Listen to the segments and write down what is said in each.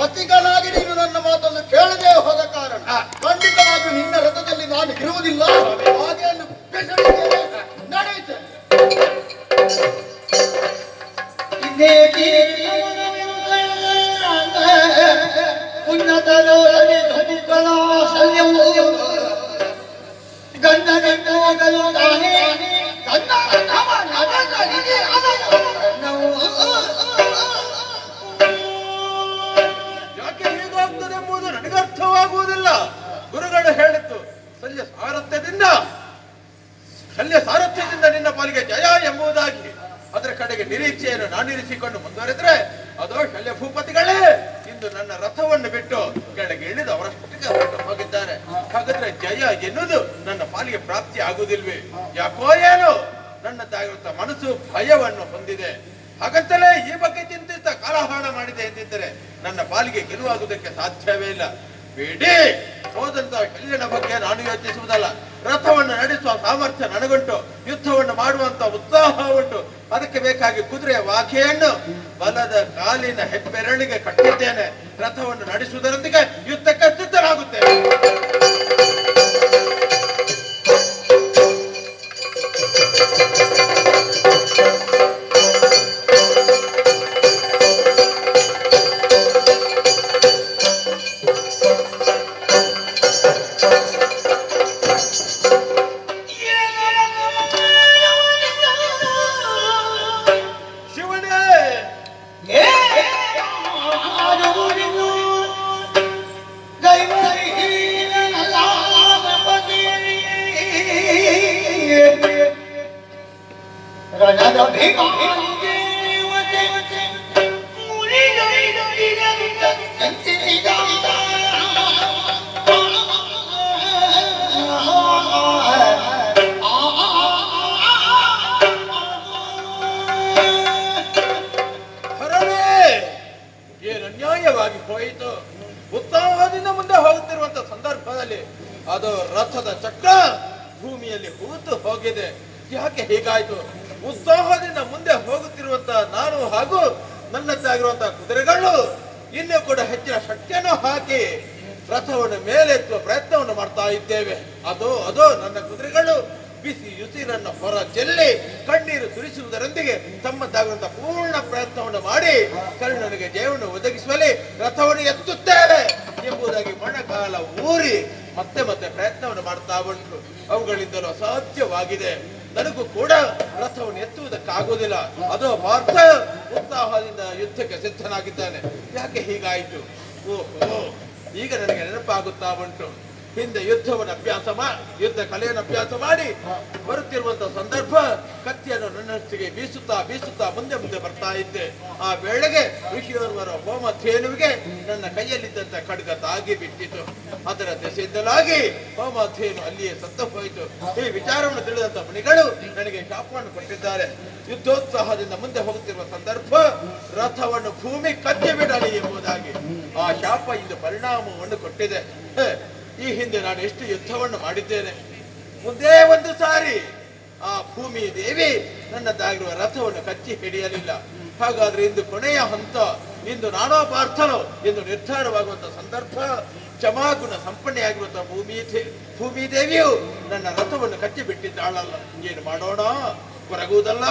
ರಸಿಕನಾಗಿ ನೀನು ನನ್ನ ಮಾತನ್ನು ಕೇಳದೆ ಹೋದ ಕಾರಣ ಖಂಡಿತವಾಗಿ ನಿನ್ನ ರಥದಲ್ಲಿ ನಾನು ಇರುವುದಿಲ್ಲ ಹಾಗೆ ಎಂದು ಬೆಸಡಿದ್ದೇನೆ. ನಡೆಯುತ್ತೇನೆ ಗಂಡನೆಂದು ಹೋಗಲು ತಾನೇ ಗಂಡ ನವ ನವಗಳಿಗೆ ನಾವು ಯಾಕೆ ಹೀಗಾಗ್ತದೆ ಎಂಬುದು ನನಗೆ ಅರ್ಥವಾಗುವುದಿಲ್ಲ ಗುರುಗಳು ಹೇಳಿತ್ತು ಶಲ್ಯ ಸಾರಥ್ಯದಿಂದ ಶಲ್ಯ ಸಾರಥ್ಯದಿಂದ ನಿನ್ನ ಪಾಲಿಗೆ ಜಯ ಎಂಬುದಾಗಿ ಅದರ ಕಡೆಗೆ ನಿರೀಕ್ಷೆಯನ್ನು ನಾನಿರಿಸಿಕೊಂಡು ಮುಂದುವರೆದ್ರೆ ಅದೋ ಶಲ್ಯ ಭೂಪತಿಗಳೇ ಇಂದು ನನ್ನ ರಥವನ್ನು ಬಿಟ್ಟು ಕೆಳಗೆ ಇಳಿದು ಅವರಷ್ಟಕ್ಕೆ ಹೊರಟು ಹೋಗಿದ್ದಾರೆ ಹಾಗಾದ್ರೆ ಜಯ ಎನ್ನುವುದು ನನ್ನ ಪಾಲಿಗೆ ಪ್ರಾಪ್ತಿ ಆಗುವುದಿಲ್ವೇ ಯಾಕೋ ಏನೋ ನನ್ನದಾಗಿರುತ್ತ ಮನಸ್ಸು ಭಯವನ್ನು ಹೊಂದಿದೆ ಹಾಗಂತಲೇ ಈ ಬಗ್ಗೆ ಚಿಂತಿಸ್ತಾ ಕಾಲಹರಣ ಮಾಡಿದೆ ಎಂದಿದ್ದರೆ ನನ್ನ ಪಾಲಿಗೆ ಗೆಲುವಾಗುವುದಕ್ಕೆ ಸಾಧ್ಯವೇ ಇಲ್ಲ ಬಿಡಿ ಹೋದಂತ ಕಲ್ಯಾಣ ಬಗ್ಗೆ ನಾನು ಯೋಚಿಸುವುದಲ್ಲ ರಥವನ್ನು ನಡೆಸುವ ಸಾಮರ್ಥ್ಯ ನನಗುಂಟು ಯುದ್ಧವನ್ನು ಮಾಡುವಂತ ಉತ್ಸಾಹ ಉಂಟು ಅದಕ್ಕೆ ಬೇಕಾಗಿ ಕುದುರೆಯ ವಾಖೆಯನ್ನು ಬಲದ ಕಾಲಿನ ಹೆಬ್ಬೆರಳಿಗೆ ಕಟ್ಟಿದ್ದೇನೆ ರಥವನ್ನು ನಡೆಸುವುದರೊಂದಿಗೆ ಯುದ್ಧಕ್ಕೆ ಸಿದ್ಧರಾಗುತ್ತೇನೆ ಶಿವನೇ ಹರನೇ ಏನು ಅನ್ಯಾಯವಾಗಿ ಹೋಯಿತು ಉತ್ಸಾಹದಿಂದ ಮುಂದೆ ಹೋಗುತ್ತಿರುವಂತ ಸಂದರ್ಭದಲ್ಲಿ ಅದು ರಥದ ಚಕ್ರ ಭೂಮಿಯಲ್ಲಿ ಹೂತು ಹೋಗಿದೆ ಯಾಕೆ ಹೀಗಾಯ್ತು ಉತ್ಸಾಹದಿಂದ ಮುಂದೆ ಹೋಗುತ್ತಿರುವಂತ ನಾನು ಹಾಗೂ ನನ್ನದ್ದಾಗಿರುವಂತಹ ಕುದುರೆಗಳು ಇನ್ನೂ ಕೂಡ ಹೆಚ್ಚಿನ ಶಕ್ತಿಯನ್ನು ಹಾಕಿ ರಥವನ್ನು ಮೇಲೆತ್ತುವ ಪ್ರಯತ್ನವನ್ನು ಮಾಡ್ತಾ ಇದ್ದೇವೆ ಅದು ಅದು ನನ್ನ ಕುದುರೆಗಳು ಬಿಸಿ ಉಸಿರನ್ನು ಹೊರ ಚೆಲ್ಲಿ ಕಣ್ಣೀರು ಸುರಿಸುವುದರೊಂದಿಗೆ ತಮ್ಮದಾಗುವಂತಹ ಪೂರ್ಣ ಪ್ರಯತ್ನವನ್ನು ಮಾಡಿ ಕರ್ಣನಿಗೆ ಜಯವನ್ನು ಒದಗಿಸುವಲ್ಲಿ ರಥವನ್ನು ಎತ್ತುತ್ತೇವೆ ಎಂಬುದಾಗಿ ಮೊಣಕಾಲ ಊರಿ ಮತ್ತೆ ಮತ್ತೆ ಪ್ರಯತ್ನವನ್ನು ಮಾಡ್ತಾ ಉಂಟು ಅವುಗಳಿಂದಲೂ ಅಸಾಧ್ಯವಾಗಿದೆ ನನಗೂ ಕೂಡ ರಥವನ್ನು ಎತ್ತುವುದಕ್ಕಾಗುವುದಿಲ್ಲ ಅದು ಪಾರ್ಥ ಉತ್ಸಾಹದಿಂದ ಯುದ್ಧಕ್ಕೆ ಸಿದ್ಧನಾಗಿದ್ದಾನೆ ಯಾಕೆ ಹೀಗಾಯಿತು ಓಹೋ ಈಗ ನನಗೆ ನೆನಪಾಗುತ್ತಾ ಉಂಟು ಹಿಂದೆ ಯುದ್ಧವನ್ನು ಅಭ್ಯಾಸ ಮಾ ಯುದ್ಧ ಕಲೆಯನ್ನು ಅಭ್ಯಾಸ ಮಾಡಿ ಬರುತ್ತಿರುವಂತಹ ಸಂದರ್ಭ ಕತ್ತಿಯನ್ನು ನನ್ನೊಟ್ಟಿಗೆ ಬೀಸುತ್ತಾ ಬೀಸುತ್ತಾ ಮುಂದೆ ಮುಂದೆ ಬರ್ತಾ ಇದ್ದೆ ಆ ವೇಳೆಗೆ ಋಷಿಯೋರ್ವರ ಹೋಮ ಧೇನುವಿಗೆ ನನ್ನ ಕೈಯಲ್ಲಿದ್ದಂತ ಖಡ್ಗ ತಾಗಿ ಬಿಟ್ಟಿತು ಅದರ ದೆಸೆಯಿಂದಲಾಗಿ ಹೋಮ ಧೇನು ಅಲ್ಲಿಯೇ ಸತ್ತು ಹೋಯಿತು ಈ ವಿಚಾರವನ್ನು ತಿಳಿದಂತ ಮುನಿಗಳು ನನಗೆ ಶಾಪವನ್ನು ಕೊಟ್ಟಿದ್ದಾರೆ ಯುದ್ಧೋತ್ಸಾಹದಿಂದ ಮುಂದೆ ಹೋಗುತ್ತಿರುವ ಸಂದರ್ಭ ರಥವನ್ನು ಭೂಮಿ ಕಚ್ಚಿ ಬಿಡಲಿ ಎಂಬುದಾಗಿ ಆ ಶಾಪ ಇಂದು ಪರಿಣಾಮವನ್ನು ಕೊಟ್ಟಿದೆ ಹೇ, ಈ ಹಿಂದೆ ನಾನು ಎಷ್ಟು ಯುದ್ಧವನ್ನು ಮಾಡಿದ್ದೇನೆ ಮುಂದೇ ಒಂದು ಸಾರಿ ಆ ಭೂಮಿ ದೇವಿ ನನ್ನದಾಗಿರುವ ರಥವನ್ನು ಕಚ್ಚಿ ಹಿಡಿಯಲಿಲ್ಲ ಹಾಗಾದ್ರೆ ಇಂದು ಕೊನೆಯ ಹಂತ ಇಂದು ನಾನೋ ಪಾರ್ಥನು ಎಂದು ನಿರ್ಧಾರವಾಗುವಂತ ಸಂದರ್ಭ ಕ್ಷಮಾಗುಣ ಸಂಪನ್ನೆಯಾಗಿರುವಂತಹ ಭೂಮಿ ದೇ- ಭೂಮಿ ದೇವಿಯು ನನ್ನ ರಥವನ್ನು ಕಚ್ಚಿ ಬಿಟ್ಟಿದ್ದಾಳಲ್ಲ ಏನು ಮಾಡೋಣ ಕೊರಗುವುದಲ್ಲ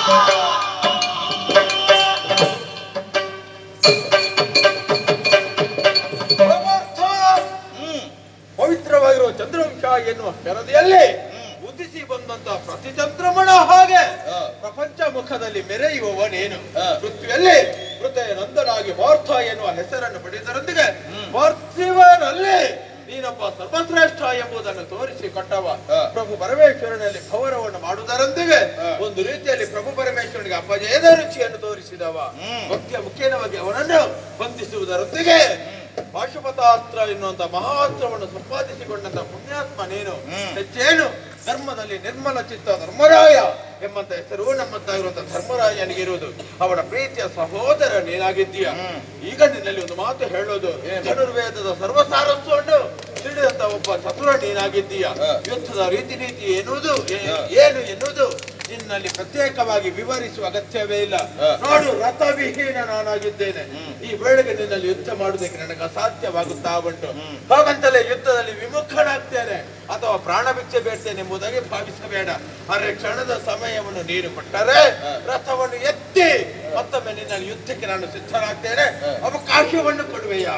ಪರಮಾರ್ಥ ಪವಿತ್ರವಾಗಿರುವ ಚಂದ್ರವಂಶ ಎನ್ನುವ ಕೆರದಿಯಲ್ಲಿ ಉದಿಸಿ ಬಂದಂತ ಪ್ರತಿ ಚಂದ್ರಮಣ ಹಾಗೆ ಪ್ರಪಂಚ ಮುಖದಲ್ಲಿ ಮೆರೆಯುವವ ನೀನು ಪೃಥ್ವಿಯಲ್ಲಿ ಹೃದಯ ನಂದನಾಗಿ ಪಾರ್ಥ ಎನ್ನುವ ಹೆಸರನ್ನು ಪಡೆಯುವುದರೊಂದಿಗೆ ಪಾರ್ಥಿವನಲ್ಲಿ ನೀನೊಬ್ಬ ಸರ್ವಶ್ರೇಷ್ಠ ಎಂಬುದನ್ನು ತೋರಿಸಿ ಕೊಟ್ಟವ ಪ್ರಭು ಪರಮೇಶ್ವರನಲ್ಲಿ ಗೌರವವನ್ನು ಮಾಡುವುದರೊಂದಿಗೆ ಒಂದು ರೀತಿಯಲ್ಲಿ ಪ್ರಭು ಪರಮೇಶ್ವರನಿಗೆ ಅಪಜಯದ ರುಚಿಯನ್ನು ತೋರಿಸಿದವ ಭಕ್ತಿಯ ಮುಖ್ಯವಾಗಿ ಅವನನ್ನು ಬಂಧಿಸುವುದರೊಂದಿಗೆ ಪಾಶುಪತಾಸ್ತ್ರ ಎನ್ನುವಂತ ಮಹಾಸ್ತ್ರವನ್ನು ಸಂಪಾದಿಸಿಕೊಂಡಂತ ಪುಣ್ಯಾತ್ಮ ನೀನು ಹೆಚ್ಚೇನು ಧರ್ಮದಲ್ಲಿ ನಿರ್ಮಲ ಚಿತ್ತ ಧರ್ಮರಾಯ ಎಂಬಂತ ಹೆಸರು ನಮ್ಮಂತಾಗಿರುವಂತ ಧರ್ಮರಾಯನಿಗಿರುವುದು ಅವನ ಪ್ರೀತಿಯ ಸಹೋದರ ನೀನಾಗಿದ್ದೀಯ ಈಗ ನಿನ್ನಲ್ಲಿ ಒಂದು ಮಾತು ಹೇಳೋದು ಧನುರ್ವೇದದ ಸರ್ವಸಾರಸ್ವವನ್ನು ತಿಳಿದಂತ ಒಬ್ಬ ಚತುರ ನೀನಾಗಿದ್ದೀಯ ಯುದ್ಧದ ರೀತಿ ನೀತಿ ಎನ್ನುವುದು ಏ- ಏನು ಎನ್ನುವುದು ನಿನ್ನಲ್ಲಿ ಪ್ರತ್ಯೇಕವಾಗಿ ವಿವರಿಸುವ ಅಗತ್ಯವೇ ಇಲ್ಲ ನೋಡು ರಥವಿಹೀನ ನಾನಾಗಿದ್ದೇನೆ ಈ ವೇಳೆಗೆ ನಿನ್ನಲ್ಲಿ ಯುದ್ಧ ಮಾಡುವುದಕ್ಕೆ ನನಗೆ ಅಸಾಧ್ಯವಾಗುತ್ತಾ ಉಂಟು ಹಾಗಂತಲೇ ಯುದ್ಧದಲ್ಲಿ ವಿಮುಖನಾಗ್ತೇನೆ ಅಥವಾ ಪ್ರಾಣ ಭಿಕ್ಷೆ ಬೇಡ್ತೇನೆ ಎಂಬುದಾಗಿ ಭಾವಿಸಬೇಡ ಆದರೆ ಕ್ಷಣದ ಸಮಯವನ್ನು ನೀನು ಕೊಟ್ಟರೆ ರಥವನ್ನು ಎತ್ತಿ ಮತ್ತೊಮ್ಮೆ ನಿನ್ನಲ್ಲಿ ಯುದ್ಧಕ್ಕೆ ನಾನು ಸಿದ್ಧನಾಗ್ತೇನೆ ಅವಕಾಶವನ್ನು ಕೊಡುವೆಯಾ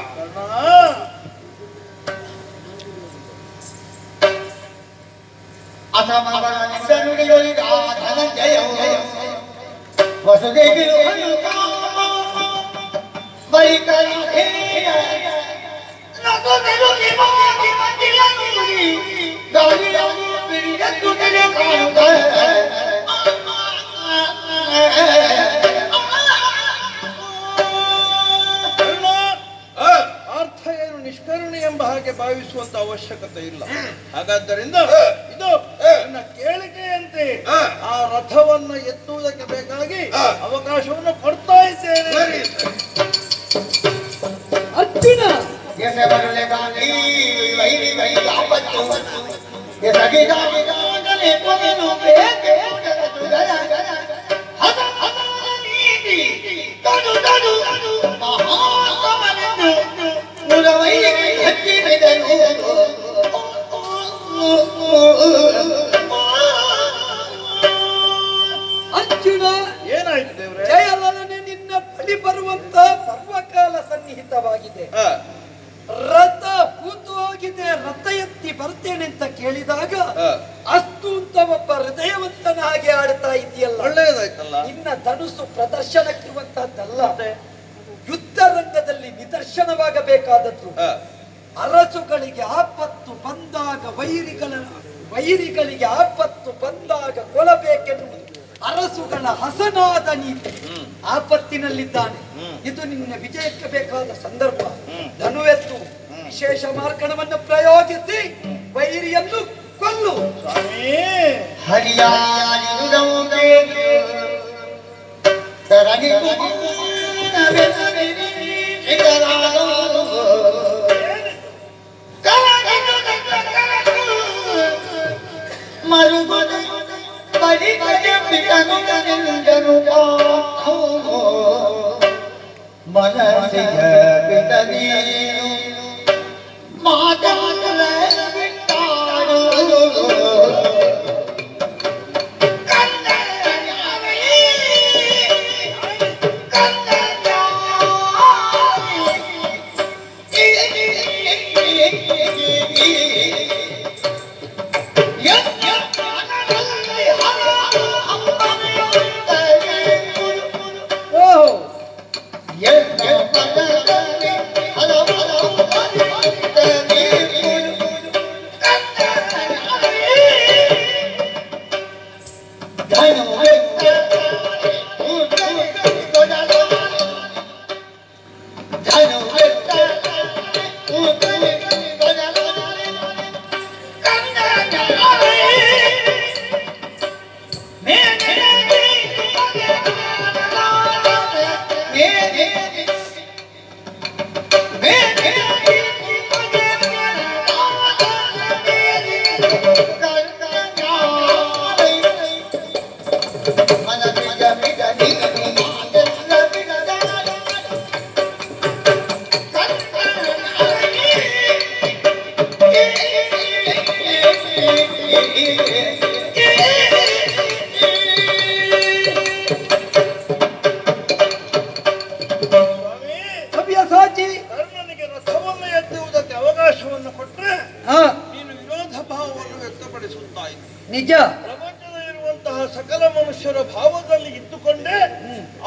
ಅಸಮನಿಂದನುಡಿಗಳಿಗ ಧನಂಜಯವು ವಸುದೇವಿರು ಬಳಿಕ ನಗುವೆರು ನಿಮಗೆ ಮಂದಿರ ನುಡಿ ಗಾಳಿಯ ಬಿರಿಯತ್ತು ತೆರೆ ಕರ್ಣ, ಆ, ಅರ್ಥ ಏನು ನಿಷ್ಕರುಣೆ ಎಂಬ ಹಾಗೆ ಭಾವಿಸುವಂತ ಅವಶ್ಯಕತೆ ಇಲ್ಲ ಹಾಗಾದ್ದರಿಂದ ಇದು ನನ್ನ ಕೇಳಿಕೆಯಂತೆ ಆ. ಆ ರಥವನ್ನ ಎತ್ತುವುದಕ್ಕೆ ಬೇಕಾಗಿ ಆ. ಅವಕಾಶವನ್ನು ಕೊಡ್ತಾ ಇದ್ದೇನೆ ಸರಿ ಅರ್ಜುನ ಎಸೆಬರುಳೆ ಗಾಳಿ ವೈರಿ ವೈರಿ ಆಪತ್ತು ಎಸಗಿದಾಗಲೇ ಕೊನೆನು ಬೇಕೆ ಊಟದ ಸುಗರ ಹದ ಹದ ನೀತಿ ತಡು ತಡು ಮಹಾಸಮನೆಂದು ಮುರವೈರಿ ಹಚ್ಚಿಬಿದನು ಅರ್ಜುನ ಏನಾಯ್ತು ದೇವ್ರೆ ಜಯಲಲನೆ ನಿನ್ನ ಬಳಿ ಬರುವಂತ ಸರ್ವಕಾಲ ಸನ್ನಿಹಿತವಾಗಿದೆ ಆ, ರಥ ಕೂತು ಹೋಗಿದೆ ರಥ ಎತ್ತಿ ಬರ್ತೇನೆ ಅಂತ ಕೇಳಿದಾಗ ಆ. ಅಸ್ತು ಅಂತ ಒಬ್ಬ ಹೃದಯವಂತನ ಹಾಗೆ ಆಡ್ತಾ ಇದೆಯಲ್ಲ ಒಳ್ಳೇದಾಯ್ತಲ್ಲ ನಿನ್ನ ಧನುಸು ಪ್ರದರ್ಶನಕ್ಕಿರುವಂತಹದ್ದಲ್ಲ ಯುದ್ಧ ರಂಗದಲ್ಲಿ ನಿದರ್ಶನವಾಗಬೇಕಾದದ್ದು ಆ, ಅರಸುಗಳಿಗೆ ಆಪತ್ತು ಬಂದಾಗ ವೈರಿಗಳ ವೈರಿಗಳಿಗೆ ಆಪತ್ತು ಬಂದಾಗ ಕೊಲ್ಲಬೇಕೆನ್ನುವುದು ಅರಸುಗಳ ಹಸನಾದ ನೀತಿ ಆಪತ್ತಿನಲ್ಲಿದ್ದಾನೆ ಇದು ನಿನ್ನ ವಿಜಯಕ್ಕೆ ಬೇಕಾದ ಸಂದರ್ಭ ಧನುವೆತ್ತು ವಿಶೇಷ ಮಾರ್ಕಣವನ್ನು ಪ್ರಯೋಗಿಸಿ ವೈರಿಯನ್ನು ಕೊಲ್ಲು ಸ್ವಾಮಿ ಹರಿಯಾಲಿರುಳವು ಬೇಗ ತರಗಿ ಮರುಗುದು ಬಡಿ ಗಜ ಪಿಟನು ನಿಂದನು ಮನಸ್ಸಿಗೆ ಪಿಟನಿ ಮಾತಾಡಲ ಬಿಟ್ಟಾಡು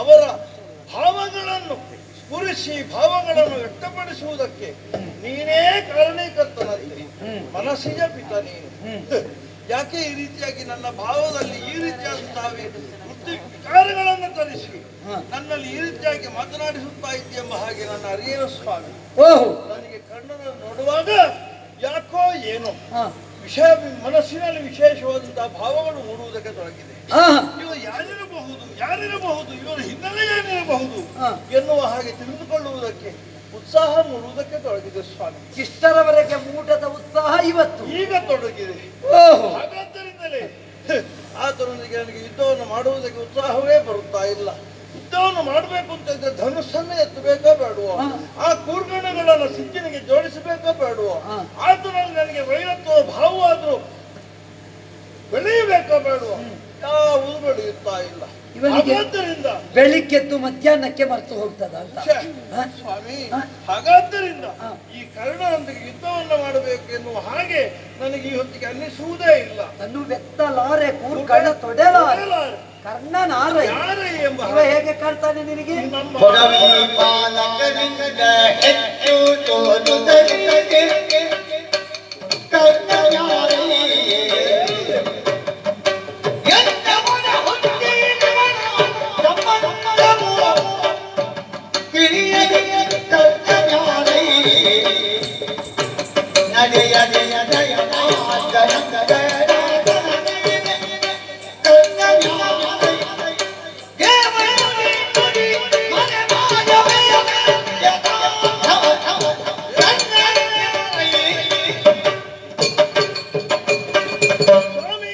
ಅವರ ಭಾವಗಳನ್ನು ಸ್ಫುರಿಸಿ ಭಾವಗಳನ್ನು ವ್ಯಕ್ತಪಡಿಸುವುದಕ್ಕೆ ನೀನೇ ಕಾರಣೀಕರ್ತನಂತೆ ಮನಸ್ಸಿಗೆ ಪಿತ ನೀನು ಯಾಕೆ ಈ ರೀತಿಯಾಗಿ ನನ್ನ ಭಾವದಲ್ಲಿ ಈ ರೀತಿಯಾದಂತಹ ವೃತ್ತಿ ಕಾರ್ಯಗಳನ್ನು ತರಿಸಿ ನನ್ನಲ್ಲಿ ಈ ರೀತಿಯಾಗಿ ಮಾತನಾಡಿಸುತ್ತಾ ಇದ್ದೀಯೆಂಬ ಹಾಗೆ ನನ್ನ ಅರಿಯನ ಸ್ವಾಮಿ ಓಹೋ ನನಗೆ ಕಣ್ಣನ್ನು ನೋಡುವಾಗ ಯಾಕೋ ಏನೋ ಹಾ ವಿಷಯ ಮನಸ್ಸಿನಲ್ಲಿ ವಿಶೇಷವಾದಂತಹ ಭಾವಗಳು ಮೂಡುವುದಕ್ಕೆ ತೊಡಗಿದೆ ಹಾ ಇವರು ಯಾರಿರಬಹುದು ಯಾರಿರಬಹುದು ಇವರ ಹಿನ್ನೆಲೆ ಏನಿರಬಹುದು ಹಾ. ಎನ್ನುವ ಹಾಗೆ ತಿಳಿದುಕೊಳ್ಳುವುದಕ್ಕೆ ಉತ್ಸಾಹ ಮೂಡುವುದಕ್ಕೆ ತೊಡಗಿದೆ ಸ್ವಾಮಿ ಇಷ್ಟರವರೆಗೆ ಮೂಟದ ಉತ್ಸಾಹ ಇವತ್ತು ಈಗ ತೊಡಗಿದೆ ಓಹೋ ಹಾಗಾದ್ದರಿಂದಲೇ ಹ್, ಆತನೊಂದಿಗೆ ನನಗೆ ಯುದ್ಧವನ್ನು ಮಾಡುವುದಕ್ಕೆ ಉತ್ಸಾಹವೇ ಬರುತ್ತಾ ಇಲ್ಲ ಯುದ್ಧವನ್ನು ಮಾಡಬೇಕು ಅಂತ ಇದ್ರೆ ಧನುಸ್ಸನ್ನೇ ಎತ್ತಬೇಕೋ ಬೇಡವೋ ಹಾ. ಆ ಕೂರ್ಗಣಗಳನ್ನು ಸಿಕ್ಕಿನಿಗೆ ಜೋಡಿಸಬೇಕೋ ಬೇಡವೋ ಹಾ. ಆತನಲ್ಲಿ ನನಗೆ ವೈರತ್ವ ಭಾವವಾದ್ರೂ ಬೆಳೆಯಬೇಕೋ ಬೇಡವೋ ಯಾವುದು ಬೆಳೆಯುತ್ತಾ ಇಲ್ಲ ಇವನಿಗೆ- ಹಾಗಾದ್ದರಿಂದ ಬೆಳಿಗ್ಗೆದ್ದು ಮಧ್ಯಾಹ್ನಕ್ಕೆ ಮರೆತು ಹೋಗ್ತದ ಅಂತ ಛೆ, ಹಾ? ಸ್ವಾಮಿ ಹಾ. ಹಾಗಾದ್ದರಿಂದ ಹಾ. ಈ ಕರ್ಣನೊಂದಿಗೆ ಯುದ್ಧವನ್ನು ಮಾಡಬೇಕು ಎನ್ನುವ ಹಾಗೆ ನನಗೆ ಈ ಹೊತ್ತಿಗೆ ಅನ್ನಿಸುವುದೇ ಇಲ್ಲ ತನ್ನು ಬೆತ್ತಲಾರೆ ಕೂರ್ಕಳ ತೊಡೆಲಾರೆ ಹೇಳಲಾರೆ. ಕರ್ಣನಾರ ಯಾರೇ ಎಂಬ ಇವ ಹೇಗೆ ಕಾಣ್ತಾನೆ ನಿನಗೆ ನಮ್ಮ ಕೊಡವಿ ಪಾಲಕರಿಂದ ಹೆಚ್ಚು ತೋರುತ್ತದೆ ಕರ್ಣಯಾರಿ ಎಂದವನ ಹುಟ್ಟಿದವನ ಸಂಬಂಧವು ಹಿರಿಯರಿ ಕರ್ಣಯಾರಿ ನಡೆಯ ಜಯ ಜಯ ಜಯ ಜಯ ಕರ್ಣಯಾರಿ ಸ್ವಾಮಿ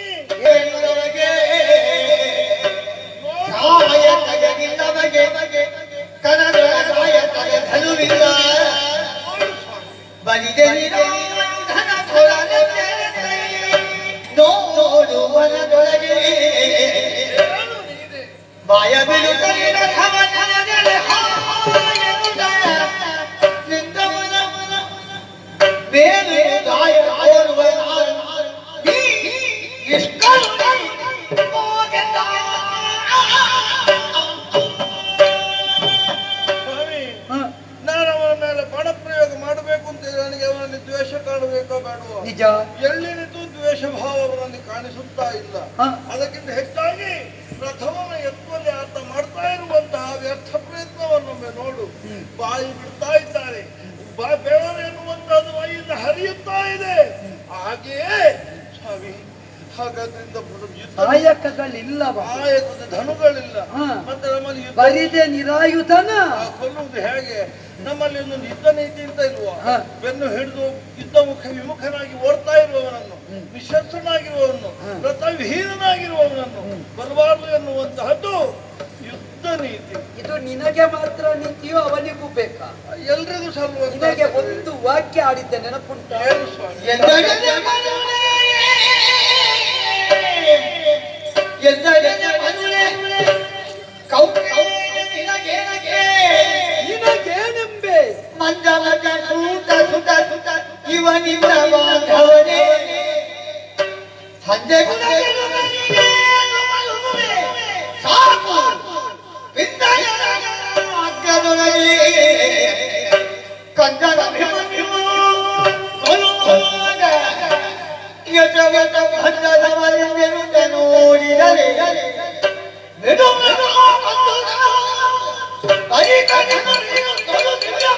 ನೋಡುವನದೊಳಗೆ ಏನು ನೀನೆ? ಬಾಯ ಬಿಡುತ್ತಲಿನ ಖಮನದಲ್ಲಿ ಹಾಯನುದ ನಿಂದವನ ಬೇರೆ ಗಾಯ ಓಡುವ ನೀ ಇಷ್ಟಲು ಹೋಗೆದ ಸ್ವಾಮಿ ಹ, ನಾನು ಅವನ ಮೇಲೆ ಬಾಣ ಪ್ರಯೋಗ ಮಾಡಬೇಕು ಅಂತ ನನಗೆ ಅವನಲ್ಲಿ ದ್ವೇಷ ಕಾಣಬೇಕೋ ಬೇಡವೋ ನಿಜ ಎಲ್ಲಿನಿಂದ ದ್ವೇಷ ಭಾವ ಅವನಲ್ಲಿ ಕಾಣಿಸುತ್ತಾ ಇಲ್ಲ ಹ. ಅದಕ್ಕಿಂತ ಹೆಚ್ಚಾಗಿ ಪ್ರಥಮನ ಎತ್ತುವಲ್ಲಿ ಆತ ಮಾಡ್ತಾ ಇರುವಂತಹ ವ್ಯರ್ಥ ಪ್ರಯತ್ನವನ್ನೊಮ್ಮೆ ನೋಡು ಬಾಯಿ ಬಿಡ್ತಾ ಇದ್ದಾರೆ ಬಾ ಬೆವರು ಎನ್ನುವಂತಹದ್ದು ಬಾಯಿಯಿಂದ ಹರಿಯುತ್ತಾ ಇದೆ ಹಾಗೆಯೇ ಸ್ವಾಮಿ ಹಾಗಾದ್ರಿಂದ ಯುದ್ಧ ಕಾಯಕಗಳಿಲ್ಲವ ಆಯತದ ಧನುಗಳಿಲ್ಲ ಹ. ಮತ್ತೆ ನಮ್ಮಲ್ಲಿ ಯುದ್ಧ ಬರಿದೆ ನಿರಾಯುಧನ ಆ ಕೊಲ್ಲುವುದು ಹೇಗೆ ನಮ್ಮಲ್ಲಿ ಒಂದೊಂದು ಯುದ್ಧ ನೀತಿ ಅಂತ ಇಲ್ವಾ ಹ. ಬೆನ್ನು ಹಿಡಿದು ಯುದ್ಧ ಮುಖ ವಿಮುಖನಾಗಿ ಓಡ್ತಾ ಇರುವವನನ್ನು ನಿಶಸ್ತ್ರನಾಗಿರುವವನು ವ್ರತವಿಹೀನನಾಗಿರುವವನನ್ನು ಬರಬಾರದು ಎನ್ನುವಂತಹದ್ದು ಯುದ್ಧ ನೀತಿ ಇದು ನಿನಗೆ ಮಾತ್ರ ನೀತಿಯೋ ಅವನಿಗೂ ಬೇಕಾ ಎಲ್ರಿಗೂ ಸಲ್ಲುವಂತ ನಿನಗೆ ಒಂದು ವಾಕ್ಯ ಆಡಿದ್ದೆ ನೆನಪುಂಟ ಏನು ಸ್ವಾಮಿ ಎಂದಡೆ ಮನುಳೆ ಎಂದಡೆ ಮನುಳೆ ಕೌಕೌಯ ನಿನಗೇನಗೆ ನಿನಗೇನೆಂಬೆ ಮಂದಮದ ಸೂತ ಸುತ ಸುತ ಇವನಿಂದ ಬಾಂಧವನೇ ಸಂಜೆ ಸಾಕು ಅಗ್ಗದೊಳಗೆ ಕಂದನ ಅಭಿಮನ್ಯು ಕೊಲ್ಲುವಾಗ ಯಜವತ ಬಂಧನವರೆಂದಿರುತ್ತ ನೋಡಿದರೆ ಮೆದು ಮೆದು ಬಂದು ಪರಿಕರಣಿಯು ತೊಲಗಿದ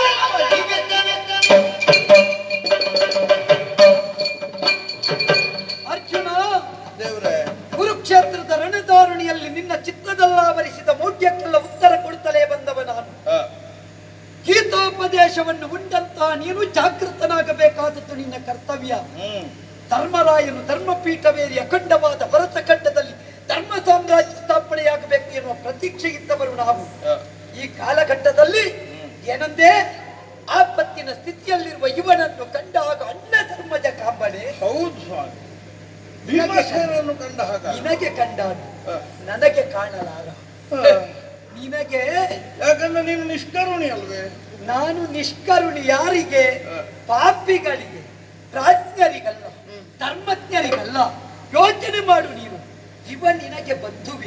ಅರ್ಜುನ ದೇವ್ರೆ ಕುರುಕ್ಷೇತ್ರದ ರಣಧಾರಣಿಯಲ್ಲಿ ನಿನ್ನ ಚಿತ್ತದಲ್ಲಾವರಿಸಿದ ಮೌಢ್ಯಕ್ಕೆಲ್ಲ ಉತ್ತರ ಕೊಡುತ್ತಲೇ ಬಂದವ ನಾನು ಹ. ಗೀತೋಪದೇಶವನ್ನು ಉಂಡಂತಹ ನೀನು ಜಾಗೃತನಾಗಬೇಕಾದದ್ದು ನಿನ್ನ ಕರ್ತವ್ಯ ಹ್ಮ್ ಧರ್ಮರಾಯನು ಧರ್ಮಪೀಠವೇರಿ ಅಖಂಡವಾದ ಭರತ ಖಂಡದಲ್ಲಿ ಧರ್ಮ ಸಾಮ್ರಾಜ್ಯ ಸ್ಥಾಪನೆಯಾಗಬೇಕು ಎನ್ನುವ ಪ್ರತೀಕ್ಷೆ ಇದ್ದವರು ನಾವು ಹ. ಈ ಕಾಲಘಟ್ಟದಲ್ಲಿ ಏನಂದೇ ಆಪತ್ತಿನ ಸ್ಥಿತಿಯಲ್ಲಿರುವ ಇವನನ್ನು ಕಂಡಾಗ ಅಣ್ಣ ಧರ್ಮದ ಕಾಂಬನೆ ಹೌದು ಸ್ವಾಮಿ ಭೀಮಸೇನನ್ನು ಕಂಡ ಹಾಗ ನಿನಗೆ ಕಂಡಾನು ಹ. ನನಗೆ ಕಾಣಲಾರ ಹ. ನಿನಗೆ ಯಾಕಂದ್ರೆ ನೀನು ನಿಷ್ಕರುಣಿ ಅಲ್ವೇ ನಾನು ನಿಷ್ಕರುಣಿ ಯಾರಿಗೆ ಹ. ಪಾಪಿಗಳಿಗೆ ಪ್ರಾಜ್ಞರಿಗಲ್ಲ ಧರ್ಮಜ್ಞರಿಗಲ್ಲ ಯೋಚನೆ ಮಾಡು ನೀನು ಇವ ನಿನಗೆ ಬಂಧುವೆ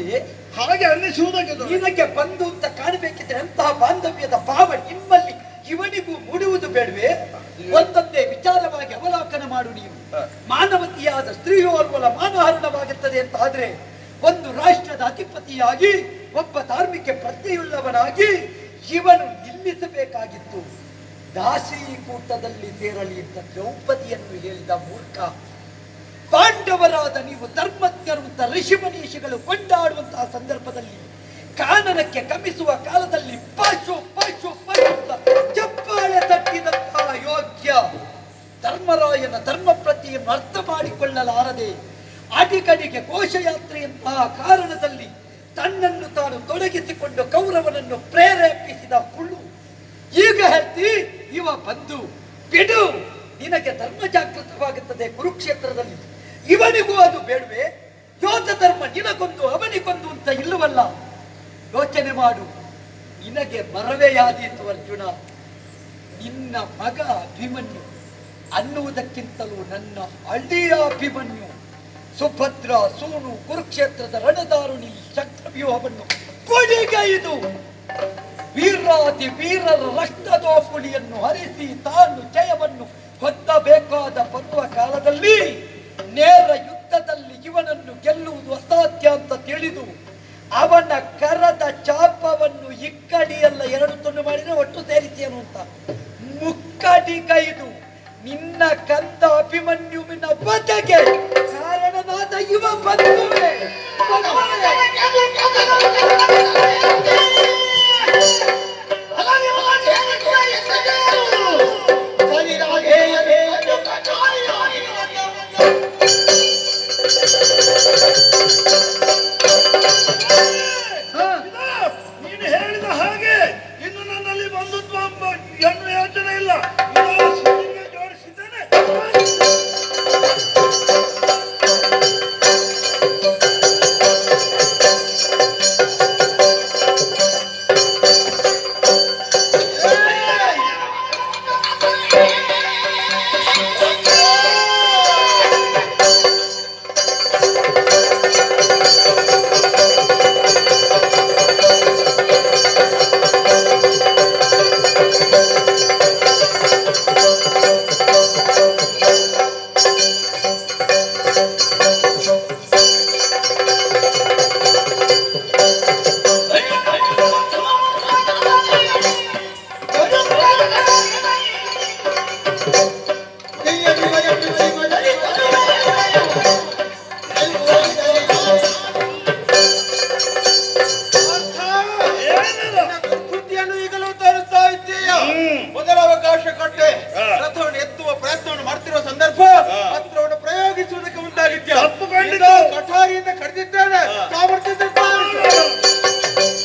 ಹಾಗೆ ಅನ್ನಿಸುವುದಕ್ಕೆ ದೊರೆ. ನಿನಗೆ ಬಂಧು ಅಂತ ಕಾಣಬೇಕಿದ್ರೆ ಅಂತಹ ಬಾಂಧವ್ಯದ ಭಾವ ನಿಮ್ಮಲ್ಲಿ ಇವನಿಗೂ ಮೂಡುವುದು ಬೇಡವೇ ಒಂದೊಂದೇ ವಿಚಾರವಾಗಿ ಅವಲೋಕನ ಮಾಡು ನೀವು ಮಾನವತಿಯಾದ ಸ್ತ್ರೀಯೋರ್ವಲ ಮಾನಹರಣವಾಗುತ್ತದೆ ಅಂತ ಆದ್ರೆ ಒಂದು ರಾಷ್ಟ್ರದ ಅಧಿಪತಿಯಾಗಿ ಒಬ್ಬ ಧಾರ್ಮಿಕ ಪ್ರಜ್ಞೆಯುಳ್ಳವನಾಗಿ ಇವನು ನಿಲ್ಲಿಸಬೇಕಾಗಿತ್ತು ದಾಸೀಕೂಟದಲ್ಲಿ ಸೇರಲಿ ಅಂತ ದ್ರೌಪದಿಯನ್ನು ಹೇಳಿದ ಮೂರ್ಖ ಪಾಂಡವರಾದ ನೀವು ಧರ್ಮಜ್ಞರು ಅಂತ ಋಷಿಮನೀಷಿಗಳು ಕೊಂಡಾಡುವಂತಹ ಸಂದರ್ಭದಲ್ಲಿ ಕಾನನಕ್ಕೆ ಕಮಿಸುವ ಕಾಲದಲ್ಲಿ ಪಾಶು ಪಾಶು ಪಾಶು ಅಂತ ಚಪ್ಪಾಳೆ ತಟ್ಟಿದಂತಹ ಯೋಗ್ಯ ಧರ್ಮರಾಯನ ಧರ್ಮ ಪ್ರತಿಯನ್ನು ಅರ್ಥ ಮಾಡಿಕೊಳ್ಳಲಾರದೆ ಅಡಿಗಡಿಗೆ ಘೋಷಯಾತ್ರೆಯಂತಹ ಕಾರಣದಲ್ಲಿ ತನ್ನನ್ನು ತಾನು ತೊಡಗಿಸಿಕೊಂಡು ಕೌರವನನ್ನು ಪ್ರೇರೇಪಿಸಿದ ಹುಳು ಈಗ ಹೇಳ್ತಿ ಇವ ಬಂದು ಬಿಡು ನಿನಗೆ ಧರ್ಮ ಜಾಗೃತವಾಗುತ್ತದೆ ಕುರುಕ್ಷೇತ್ರದಲ್ಲಿ ಇವನಿಗೂ ಅದು ಬೇಡವೆ ಯೋಧ ಧರ್ಮ ನಿನಗೊಂದು ಅವನಿಗೊಂದು ಅಂತ ಇಲ್ಲವಲ್ಲ ಯೋಚನೆ ಮಾಡು ನಿನಗೆ ಮರವೆಯಾದೀತು ಅರ್ಜುನ ನಿನ್ನ ಮಗ ಅಭಿಮನ್ಯು ಅನ್ನುವುದಕ್ಕಿಂತಲೂ ನನ್ನ ಹಳ್ಳಿಯ ಅಭಿಮನ್ಯು ಸುಭದ್ರ ಸೂನು ಕುರುಕ್ಷೇತ್ರದ ರಣದಾರುಣಿ ಚಕ್ರವ್ಯೂಹವನ್ನು ಕೊಡಿಗೈದು ವೀರಾದಿ ವೀರರ ರಕ್ತದೋಪುಳಿಯನ್ನು ಹರಿಸಿ ತಾನು ಜಯವನ್ನು ಹೊಂದಬೇಕಾದ ಬರುವ ಕಾಲದಲ್ಲಿ ನೇರ ಯುದ್ಧದಲ್ಲಿ ಇವನನ್ನು ಗೆಲ್ಲುವುದು ಅಸಾಧ್ಯ ಅಂತ ತಿಳಿದು ಅವನ ಕರದ ಚಾಪವನ್ನು ಇಕ್ಕಡಿಯಲ್ಲ ಎರಡು ತುಂಡು ಮಾಡಿದ್ರೆ ಒಟ್ಟು ಸೇರಿಸಿಯನು ಅಂತ ಮುಕ್ಕಡಿ ಕೈದು ನಿನ್ನ ಕಂದ ಅಭಿಮನ್ಯುವಿನ ಬದಗೆ ಕಾರಣನಾದ ಇವ ಬಂಧುವೇ ಬಂಧುವೇ. ಹಾ. ನೀನು ಹೇಳಿದ ಹಾಗೆ ಇನ್ನು ನನ್ನಲ್ಲಿ ಬಂಧುತ್ವ ಎಂಬ ಎನ್ನು ಯೋಚನೆ ಇಲ್ಲ ಇದೋ ಸಿದ್ಧಿಗೆ ಜೋಡಿಸಿದ್ದೇನೆ ಏನಿಲ್ಲ ದುರ್ಬುದ್ಧಿಯನ್ನು ಈಗಲೂ ತೋರಿಸ್ತಾ ಇದ್ದೀಯ ಮೊದಲ ಅವಕಾಶ ಕೊಟ್ಟೆ ರಥವನ್ನು ಎತ್ತುವ ಪ್ರಯತ್ನವನ್ನು ಮಾಡ್ತಿರುವ ಸಂದರ್ಭ ಅಸ್ತ್ರವನ್ನು ಪ್ರಯೋಗಿಸುವುದಕ್ಕೆ ಮುಂದಾಗಿದ್ಯ ತಪ್ಪು ಖಂಡಿತ. ಇದು ಕಠಾರಿಯಿಂದ ಕಡಿದಿದ್ದೇನೆ ಸಾಮರ್ಥ್ಯದಿಂದ ತೋರಿಸು.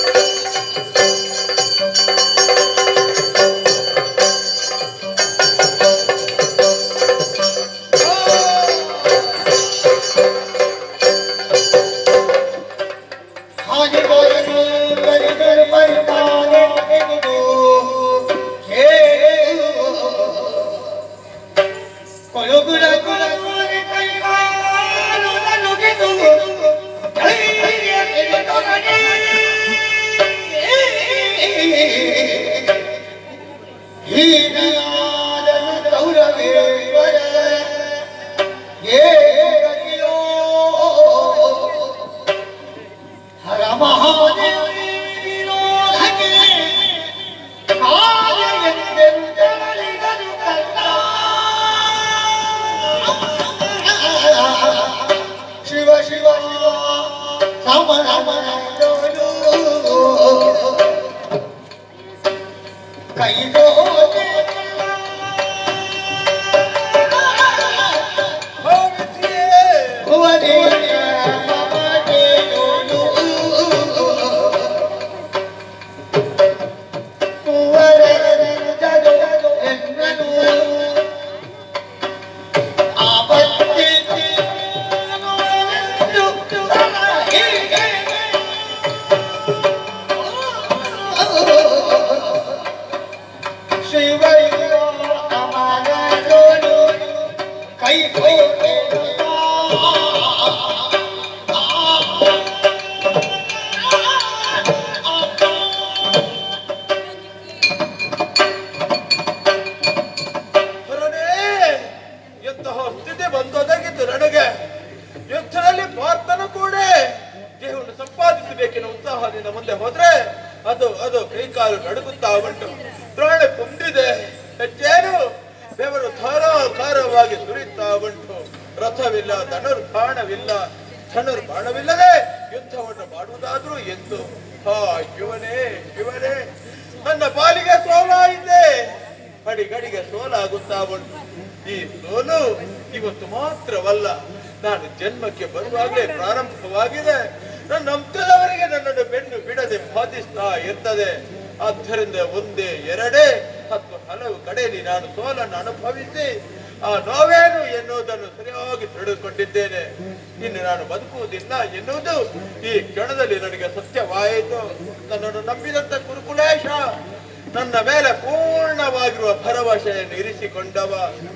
ಶಿವ ಶಿವ ರಾಮ ರಾಮ ಕೈ ಕೈ ಮುಂದೆ ಹೋದ್ರೆ ಅದು ಅದು ಕೈಕಾಲು ನಡುಗುತ್ತಾ ಉಂಟು ದ್ರೋಣ ಕುಂದಿದೆ ಹೆಜ್ಜೇನು ಬೆವರು ಧಾರಾಕಾರವಾಗಿ ಸುರಿತಾ ಉಂಟು ರಥವಿಲ್ಲ ಧನುರ್ಬಾಣವಿಲ್ಲ ಧನುರ್ಬಾಣವಿಲ್ಲದೆ ಯುದ್ಧವನ್ನು ಮಾಡುವುದಾದ್ರೂ ಎಂದು ಹಾ ಶಿವನೇ ಶಿವನೇ ನನ್ನ ಪಾಲಿಗೆ ಸೋಲಾಯಿತೆ ಗಡಿಗಡಿಗೆ ಸೋಲಾಗುತ್ತಾ ಉಂಟು ಈ ಸೋಲು ಇವತ್ತು ಮಾತ್ರವಲ್ಲ ನಾನು ಜನ್ಮಕ್ಕೆ ಬರುವಾಗಲೇ ಪ್ರಾರಂಭವಾಗಿದೆ ನನ್ನ ಅಂತ್ಯದವರೆಗೆ ನನ್ನನ್ನು ಬೆನ್ನು ಬಿಡದೆ ಬಾಧಿಸ್ತಾ ಇರ್ತದೆ ಆದ್ದರಿಂದ ಒಂದೇ ಎರಡೇ ಹತ್ತು ಹಲವು ಕಡೆಯಲ್ಲಿ ನಾನು ಸೋಲನ್ನು ಅನುಭವಿಸಿ ಆ ನೋವೇನು ಎನ್ನುವುದನ್ನು ಸರಿಯಾಗಿ ತಿಳಿದುಕೊಂಡಿದ್ದೇನೆ ಇನ್ನು ನಾನು ಬದುಕುವುದಿಲ್ಲ ಎನ್ನುವುದು ಈ ಕ್ಷಣದಲ್ಲಿ ನನಗೆ ಸತ್ಯವಾಯಿತು ನನ್ನನ್ನು ನಂಬಿದಂತ ಕುರುಕುಲೇಶ ನನ್ನ ಮೇಲೆ ಪೂರ್ಣವಾಗಿರುವ ಭರವಸೆಯನ್ನು ಇರಿಸಿಕೊಂಡವ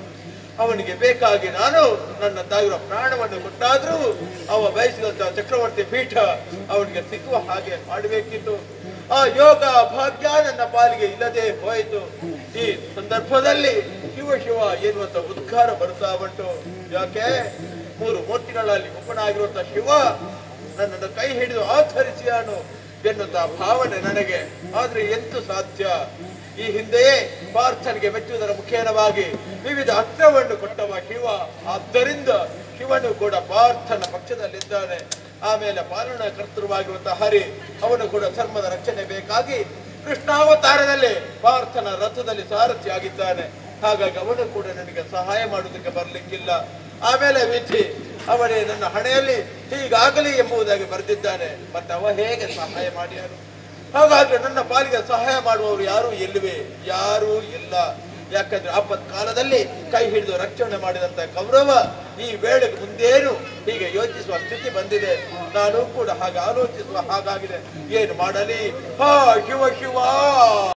ಅವನಿಗೆ ಬೇಕಾಗಿ ನಾನು ನನ್ನ ತಾಗಿರುವ ಪ್ರಾಣವನ್ನು ಕೊಟ್ಟಾದ್ರೂ ಅವ ಬಯಸಿದಂತಹ ಚಕ್ರವರ್ತಿ ಪೀಠ ಅವನಿಗೆ ಸಿಕ್ಕುವ ಹಾಗೆ ಮಾಡಬೇಕಿತ್ತು ಆ ಯೋಗ ಭಾಗ್ಯ ನನ್ನ ಪಾಲಿಗೆ ಇಲ್ಲದೆ ಹೋಯಿತು ಈ ಸಂದರ್ಭದಲ್ಲಿ ಶಿವ ಶಿವ ಎನ್ನುವಂತ ಉದ್ಗಾರ ಬರ್ತಾ ಉಂಟು ಯಾಕೆ ಮೂರು ಮೂರ್ತಿಗಳಲ್ಲಿ ಒಬ್ಬನಾಗಿರುವಂತ ಶಿವ ನನ್ನನ್ನು ಕೈ ಹಿಡಿದು ಆಧರಿಸಿಯಾನು ಎನ್ನುವಂತಹ ಭಾವನೆ ನನಗೆ ಆದ್ರೆ ಎಂತೂ ಸಾಧ್ಯ ಈ ಹಿಂದೆಯೇ ಪಾರ್ಥನಿಗೆ ಮೆಚ್ಚುವುದರ ಮುಖೇನವಾಗಿ ವಿವಿಧ ಅಸ್ತ್ರವನ್ನು ಕೊಟ್ಟವ ಶಿವ ಆದ್ದರಿಂದ ಶಿವನು ಕೂಡ ಪಾರ್ಥನ ಪಕ್ಷದಲ್ಲಿದ್ದಾನೆ ಆಮೇಲೆ ಪಾಲನಾ ಕರ್ತೃವಾಗಿರುವಂತಹ ಹರಿ ಅವನು ಕೂಡ ಧರ್ಮದ ರಕ್ಷಣೆ ಬೇಕಾಗಿ ಕೃಷ್ಣಾವತಾರದಲ್ಲಿ ಪಾರ್ಥನ ರಥದಲ್ಲಿ ಸಾರಥಿ ಆಗಿದ್ದಾನೆ ಹಾಗಾಗಿ ಅವನು ಕೂಡ ನನಗೆ ಸಹಾಯ ಮಾಡುವುದಕ್ಕೆ ಬರ್ಲಿಕ್ಕಿಲ್ಲ ಆಮೇಲೆ ವಿಧಿ ಅವನೇ ನನ್ನ ಹಣೆಯಲ್ಲಿ ಹೀಗಾಗಲಿ ಎಂಬುದಾಗಿ ಬರೆದಿದ್ದಾನೆ ಮತ್ತೆ ಅವ ಹೇಗೆ ಸಹಾಯ ಮಾಡ್ಯಾರು ಹಾಗಾಗಿ ನನ್ನ ಪಾಲಿಗೆ ಸಹಾಯ ಮಾಡುವವರು ಯಾರೂ ಇಲ್ಲವೇ ಯಾರೂ ಇಲ್ಲ ಯಾಕಂದ್ರೆ ಆಪತ್ ಕಾಲದಲ್ಲಿ ಕೈ ಹಿಡಿದು ರಕ್ಷಣೆ ಮಾಡಿದಂತ ಕೌರವ ಈ ವೇಳೆಗೆ ಮುಂದೇನು ಹೀಗೆ ಯೋಚಿಸುವ ಸ್ಥಿತಿ ಬಂದಿದೆ ನಾನು ಕೂಡ ಹಾಗೆ ಆಲೋಚಿಸುವ ಹಾಗಾಗಿದೆ ಏನು ಮಾಡಲಿ ಹಾ ಶಿವ ಶಿವ